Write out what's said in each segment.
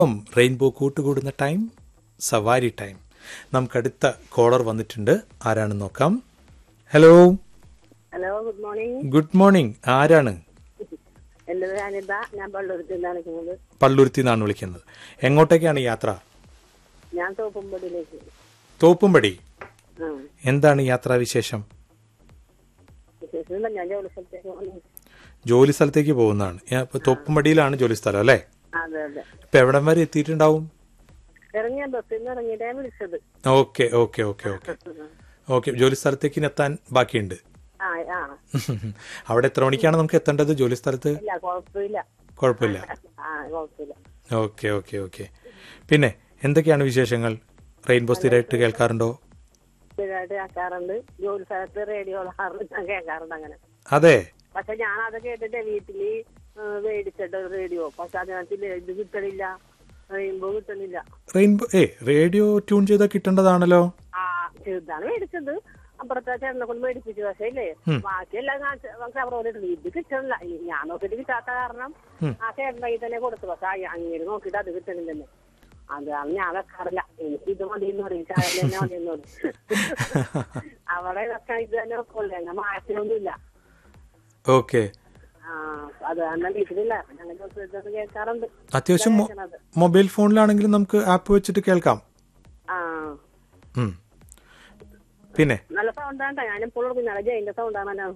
ഉം, റെയിൻബോ കൂട്ടുകൂടുന്ന ടൈം സവാരി ടൈം നമുക്കടുത്ത കോളർ വന്നിട്ടുണ്ട് ആരാണെന്ന് നോക്കാം hello hello good morning good morning ആരാണ് എൻ്റെ പേര് അനിത ഞാൻ പള്ളുരുത്തിൽ നിന്നാണ് വിളിക്കുന്നത് പള്ളുരുത്തി നിന്നാണ് വിളിക്കുന്നത് എങ്ങോട്ടേക്കാണ് യാത്ര ഞാൻ തോപ്പുംപടിയിലേക്ക് തോപ്പുംപടി ആ എന്താണ് യാത്രാ വിശേഷം വിശേഷമില്ല ഞാൻ ജോലി സ്ഥലത്തേക്ക് വന്നു ജോലി സ്ഥലത്തേക്ക് പോകുന്നതാണ് ഞാൻ ഇപ്പൊ തോപ്പുംപടിയിലാണ് ജോലി സ്ഥലം അല്ലേ അതെ അതെ ഇപ്പൊ എവിടം വരെ എത്തിയിട്ടുണ്ടാവും ഇറങ്ങിയ ബസ്സിൽ നിന്ന് ഇറങ്ങിയിട്ടേ വിളിച്ചത് okay okay okay okay okay ജോലി സ്ഥലത്തേക്ക് ഇനി എത്താൻ ബാക്കിയുണ്ട് ആ ആ അവിടെ എത്ര മണിക്കാണ് നമുക്ക് എത്തേണ്ടത് ജോലി സ്ഥലത്ത് ഇല്ല കുഴപ്പമില്ല കുഴപ്പമില്ല ആ കുഴപ്പമില്ല ഓക്കെ ഓക്കെ ഓക്കെ പിന്നെ എന്തൊക്കെയാണ് വിശേഷങ്ങൾ റെയിൻബോ സ്ഥിരമായിട്ട് കേൾക്കാറുണ്ടോ സ്ഥിരമായിട്ട് കേൾക്കാറുണ്ട് ജോലി സ്ഥലത്ത് റേഡിയോ ഞാൻ കേൾക്കാറുണ്ട് അങ്ങനെ അതെ പക്ഷെ ഞാൻ അത് കേട്ടിട്ട് വീട്ടില് ആ, മേടിച്ചിട്ട് റേഡിയോ പക്ഷെ അതിനകത്ത് ഇത് കിട്ടണില്ല റെയിൻബോ കിട്ടണില്ല റെയിൻബോ ഏ റേഡിയോ ട്യൂൺ ചെയ്താൽ കിട്ടേണ്ടതാണല്ലോ ആ ചെറുതാണ് മേടിച്ചത് അപ്പുറത്തെ ചേട്ടനെ കൊണ്ട് മേടിപ്പിച്ചു പക്ഷേ ഇല്ലേ ബാക്കിയെല്ലാം കവറോലിട്ടുണ്ട് ഇത് കിട്ടണില്ല ഈ ഞാൻ നോക്കിയിട്ട് കിട്ടാത്ത കാരണം ആ ചേട്ടൻ്റെ കയ്യിൽ തന്നെ കൊടുത്തു പക്ഷെ ആ അങ്ങനെ നോക്കിയിട്ട് അത് കിട്ടണില്ലെന്ന് അതാണ് ഞാൻ വെക്കാറില്ല എനിക്ക് ഇത് മതി എന്ന് പറയും ചായ തന്നെ മതി എന്ന് പറയും അവിടെ വെക്കാൻ ഇത് തന്നെ വെക്കുള്ളൂ അങ്ങനെ മാറ്റമൊന്നുമില്ല ഓക്കെ ആ അത് കാരണം വീട്ടിലില്ല ഞങ്ങൾ ദിവസം കേൾക്കാറുണ്ട് അത്യാവശ്യം മൊ- കേൾക്കണത്. മൊബൈൽ ഫോണിലാണെങ്കിലും നമുക്ക് ആപ്പ് വെച്ചിട്ട് കേൾക്കാം ആ ഉം. പിന്നെ നല്ല സൗണ്ടാണ് ഞാനെപ്പോഴും പിന്നാലെ ജയിന്റെ സൗണ്ടാണ് ഞാൻ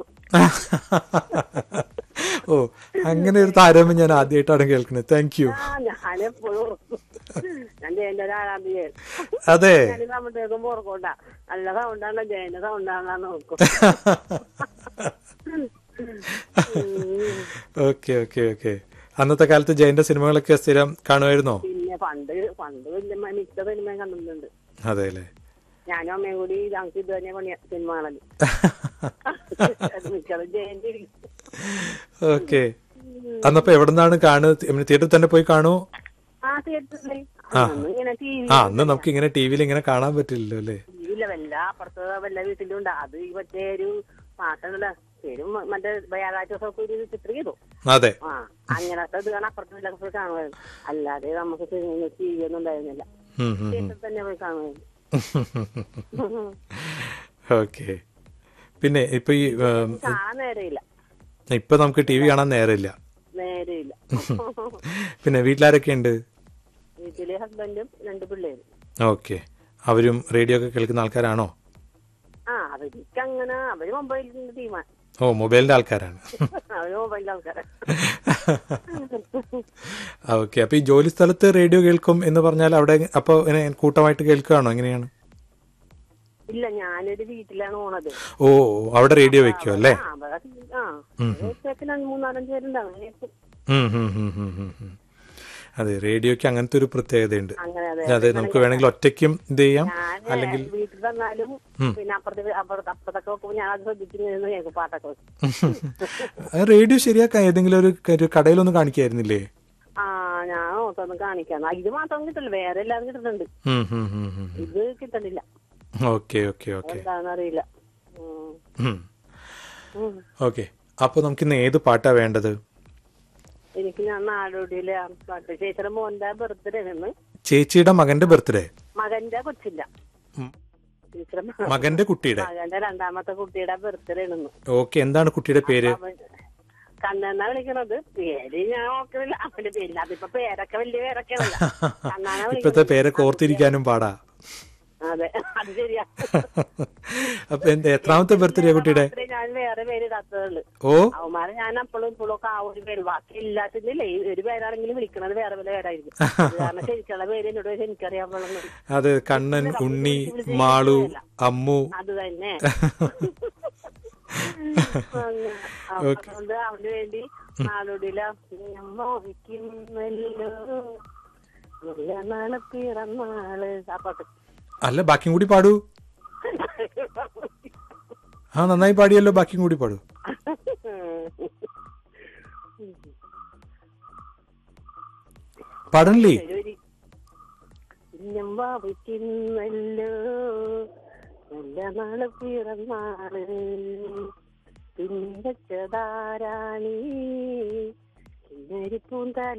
ഓ അങ്ങനെ ഒരു താരതമ്യം ഞാൻ ആദ്യമായിട്ടാണ് കേൾക്കുന്നത് താങ്ക് യു ആ ഞാനെപ്പോഴും ഞാൻ ജയന്റെ ഒരു ആരാധികൻ അതെ ഞാൻ നമ്മട്ടേക്കും ഓർക്കോണ്ട നല്ല സൗണ്ടാണ് ജയന്റെ സൗണ്ടാണ് നോക്കും ഓക്കെ ഓക്കെ ഓക്കെ അന്നത്തെ കാലത്ത് ജയന്റെ സിനിമകളൊക്കെ സ്ഥിരം കാണുമായിരുന്നോ പിന്നെ പണ്ട് പണ്ട് വലിയ മിക്ക സിനിമയും കണ്ടിട്ടുണ്ട് അതെ അല്ലേ ഞാനും അമ്മയും കൂടി ഞങ്ങൾക്ക് ഇത് തന്നെ പണിയ സിനിമ കാണല് മിക്കതും ജയന്റെ ഇരിക്കും. ഓക്കെ അന്നപ്പോ എവിടെ നിന്നാണ് കാണുന്നത് തിയേറ്ററിൽ തന്നെ പോയി കാണൂ ആ തിയേറ്ററിലെ അന്ന് ഇങ്ങനെ ടി വി ആ അന്ന് നമുക്ക് ഇങ്ങനെ ടി വിയിൽ ഇങ്ങനെ കാണാൻ പറ്റില്ലല്ലോ അല്ലേ ഇല്ല വല്ല അപ്പുറത്ത് വല്ല വീട്ടിലും ഉണ്ട് അത് ഈ മറ്റേ ഒരു പാട്ടുണ്ടല്ലോ പേരും മ- മറ്റേ വ്യാഴാഴ്ച ദിവസമൊക്കെ ഒരു ചിത്രം ചെയ്തു അതെ ആ അങ്ങനത്തെ ഇത് കാണാൻ അപ്പുറത്ത് വീട്ടിലൊക്കെ പോയി കാണുമായിരുന്നു അല്ലാതെ നമുക്ക് ടി വി ഒന്നും ഉണ്ടായിരുന്നില്ല ഉം, ഉം, ഉം. തിയേറ്ററിൽ തന്നെ പോയി കാണുമായിരുന്നു ഓക്കെ പിന്നെ ഇപ്പൊ ഈ ഉം, കാണാൻ നേരമില്ല ഇപ്പൊ നമുക്ക് ടി വി കാണാൻ നേരമില്ല നേരമില്ല പിന്നെ വീട്ടിലാരൊക്കെ ഉണ്ട് വീട്ടിലെ ഹസ്ബൻഡും രണ്ട് പിള്ളേരും ഓക്കെ അവരും റേഡിയോ ഒക്കെ കേൾക്കുന്ന ആൾക്കാരാണോ ആ അവർക്ക് അങ്ങനെ അവര് മൊബൈലിന്റെ ടീമാണ് ഓ മൊബൈലിന്റെ ആൾക്കാരാണ് അവര് മൊബൈലിന്റെ ആൾക്കാരാ ഓക്കെ അപ്പൊ ഈ ജോലി സ്ഥലത്ത് റേഡിയോ കേൾക്കും എന്ന് പറഞ്ഞാൽ അവിടെ അപ്പൊ ഇങ്ങനെ കൂട്ടമായിട്ട് കേൾക്കുകയാണോ എങ്ങനെയാണ് ഇല്ല ഞാനൊരു വീട്ടിലാണ് പോണത് ഓ അവിടെ റേഡിയോ വെക്കും അല്ലേ ആ അവിടെ ആ ഒരു രണ്ട് മൂന്നാലഞ്ച് പേരുണ്ടാവും അങ്ങനെ ഉം, ഉം, ഉം, ഉം, ഉം, ഉം. അതെ റേഡിയോക്ക് അങ്ങനത്തെ ഒരു പ്രത്യേകതയുണ്ട് അങ്ങനെ അതെ അതെ നമുക്ക് വേണമെങ്കിൽ ഒറ്റയ്ക്കും ഇത് ചെയ്യാം ഞാൻ അല്ലെങ്കിൽ വീട്ടിൽ വന്നാലും പിന്നെ അപ്പുറത്തെ അപ്പുറത്ത് അപ്പുറത്തൊക്കെ നോക്കുമ്പോൾ ഞാൻ അത് ശ്രദ്ധിച്ചിരുന്നു കേൾക്കും പാട്ടൊക്കെ വെച്ച്. റേഡിയോ ശരിയാക്കാൻ ഏതെങ്കിലും ഒരു ഒരു കടയിലൊന്നും കാണിക്കായിരുന്നില്ലേ ആ ഞാൻ ഓർത്തൊന്ന് കാണിക്കാം ആ, ഇത് മാത്രം കിട്ടില്ല വേറെ എല്ലാവരും കിട്ടുന്നുണ്ട് ഉം, ഉം, ഉം, ഉം, ഉം. ഇത് കിട്ടുന്നില്ല ഓക്കെ ഓക്കെ ഓക്കെ എന്താണെന്ന് അറിയില്ല ഉം. ഉം. ഉം. ഓക്കെ അപ്പൊ നമുക്ക് ഇന്ന് ഏത് പാട്ടാ വേണ്ടത് എനിക്ക് ഞാൻ നാടോടിയിലെ ആ പാട്ട് ചേച്ചിയുടെ മോന്റെ ബർത്ത്ഡേ നിന്ന് ചേച്ചിയുടെ മകന്റെ ബർത്ത്ഡേ മകന്റെ കൊച്ചില്ല ഉം. ചേച്ചിയുടെ മ- മകന്റെ കുട്ടിയുടെ മകന്റെ രണ്ടാമത്തെ കുട്ടിയുടെ ബർത്ത്ഡേ നിന്ന് ഓക്കെ എന്താണ് കുട്ടിയുടെ പേര് കണ്ണെന്നാ വിളിക്കണത് പേര് ഞാൻ ഓർക്കണില്ല അവന്റെ പേരില്ല അതിപ്പോ പേരൊക്കെ വലിയ പേരൊക്കെയാണല്ല കണ്ണാനാ ഇപ്പത്തെ വിളിക്കണത് പേരൊക്കെ ഓർത്തിരിക്കാനും പാടാ അതെ അത് ശരിയാ അപ്പൊ എന്ത് എത്രാമത്തെ ബർത്ത്ഡേ കുട്ടിയുടെ മാത്രമേ ഞാൻ വേറെ പേര് ഇടാത്തതുള്ളു ഓ അവന്മാരെ ഞാൻ അപ്പോഴും ഇപ്പോഴും ഒക്കെ ആ ഒരു പേര് ബാക്കി എല്ലാത്തില്ലേ ഒരു പേരാണെങ്കിലും വിളിക്കണത് വേറെ വല്ല പേരായിരിക്കും അത് കാരണം ശരിക്കുള്ള പേര് എന്നോട് ചോദിച്ചാൽ എനിക്കറിയാൻ പാടുന്നു അതെ കണ്ണൻ ഉണ്ണി മാളു അമ്മു അത് തന്നെ അങ്ങനെ. അപ്പൊ അതുകൊണ്ട് അവന് വേണ്ടി നാടോടിയില മോഹിക്കുന്നല്ലോ നല്ല നാളെ പിറന്നാള് ആ പാട്ട് അല്ല ബാക്കിയും കൂടി പാടൂ ആ നന്നായി പാടിയല്ലോ ബാക്കിയും കൂടി പാടൂ പാടണില്ലേ കുഞ്ഞം വാവിക്കുന്നല്ലോ നല്ല നാള് പിറന്നാള് പിന്നച്ചതാരാണി കിന്നരിപ്പൂന്താ